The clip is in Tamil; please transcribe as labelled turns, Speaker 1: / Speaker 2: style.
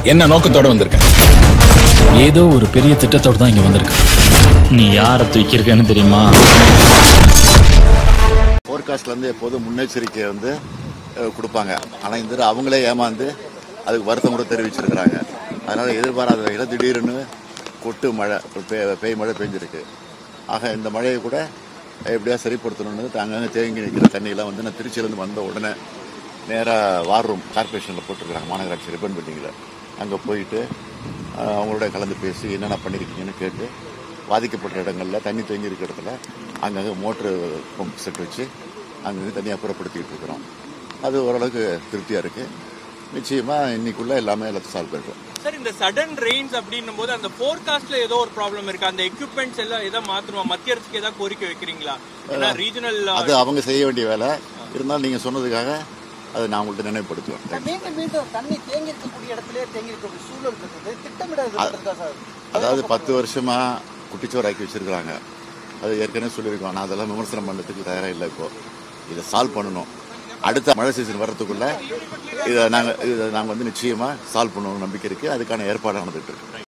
Speaker 1: என்ன நோக்கத்தோட வந்திருக்கேன்
Speaker 2: ஏதோ ஒரு பெரிய திட்டத்தோட தான் இங்க வந்திருக்கு நீ யாரை தூக்கியிருக்கன்னு தெரியுமா
Speaker 3: ஃபோர்காஸ்ட்லேருந்து எப்போதும் முன்னெச்சரிக்கை வந்து அஹ், கொடுப்பாங்க ஆனால் இந்த தடவை அவங்களே ஏமாந்து அதுக்கு வருத்தம் கூட தெரிவிச்சிருக்கிறாங்க அதனால் எதிர்பாராத வகையில் திடீர்னு கொட்டு மழை பெ- பெய் மழை பெஞ்சிருக்கு ஆக இந்த மழையை கூட எப்படியா சரிப்படுத்தணும்னு அங்கங்கே தேங்கி நிற்கிற தண்ணியெல்லாம் வந்து நான் திருச்சியிலேருந்து வந்த உடனே நேராக வார் ரூம் கார்பரேஷனில் போட்டிருக்கிறாங்க மாநகராட்சி ரிப்பன் பில்டிங்கில் அங்கே போயிட்டு அஹ், அவங்களோட கலந்து பேசி என்னென்ன பண்ணியிருக்கீங்கன்னு கேட்டு பாதிக்கப்பட்ட இடங்களில் தண்ணி தேங்கி இருக்கிற இடத்துல அங்கங்கே மோட்ரு பம்ப் செட் வச்சு அங்கங்கே தண்ணி அப்புறப்படுத்திக்கிட்டு இருக்கிறோம் அது ஓரளவுக்கு திருப்தியாக இருக்குது நிச்சயமாக இன்னைக்குள்ளே எல்லாமே எல்லாத்தையும் சால்வ் பண்ணிடுவோம்
Speaker 4: சார் இந்த சடன் ரெயின்ஸ் அப்படின்னும் போது அந்த ஃபோர்காஸ்ட்ல ஏதோ ஒரு ப்ராப்ளம் இருக்கு அந்த எக்யூப்மெண்ட்ஸ் எல்லாம் எதாவது மாத்தணுமா மத்திய அரசுக்கு ஏதாவது கோரிக்கை வைக்கிறீங்களா ஏன்னா ரீஜனல்
Speaker 3: அது அவங்க செய்ய வேண்டிய வேலை இருந்தாலும் நீங்கள் சொன்னதுக்காக அதை நான் உங்கள்கிட்ட நினைவுபடுத்துவேன் Thank you.
Speaker 5: மீண்டும் மீண்டும் தண்ணி தேங்கி இருக்கக்கூடிய இடத்திலே தேங்கி இருக்கக்கூடிய சூழல் இருக்குது திட்டமிடாது இருக்கா சார்
Speaker 3: அதாவது பத்து வருஷமா குட்டிச்சோறு ஆக்கி வச்சிருக்கிறாங்க அது ஏற்கனவே சொல்லியிருக்கோம் நான் அதெல்லாம் விமர்சனம் பண்ணுறதுக்கு தயாராக இல்லை இப்போ இதை சால்வ் பண்ணணும் அடுத்த மழை சீசன் வர்றதுக்குள்ள இதை நாங்கள் இதை நாங்கள் வந்து நிச்சயமாக சால்வ் பண்ணணும் நம்பிக்கை இருக்குது அதுக்கான ஏற்பாடு நடந்துகிட்டு இருக்கு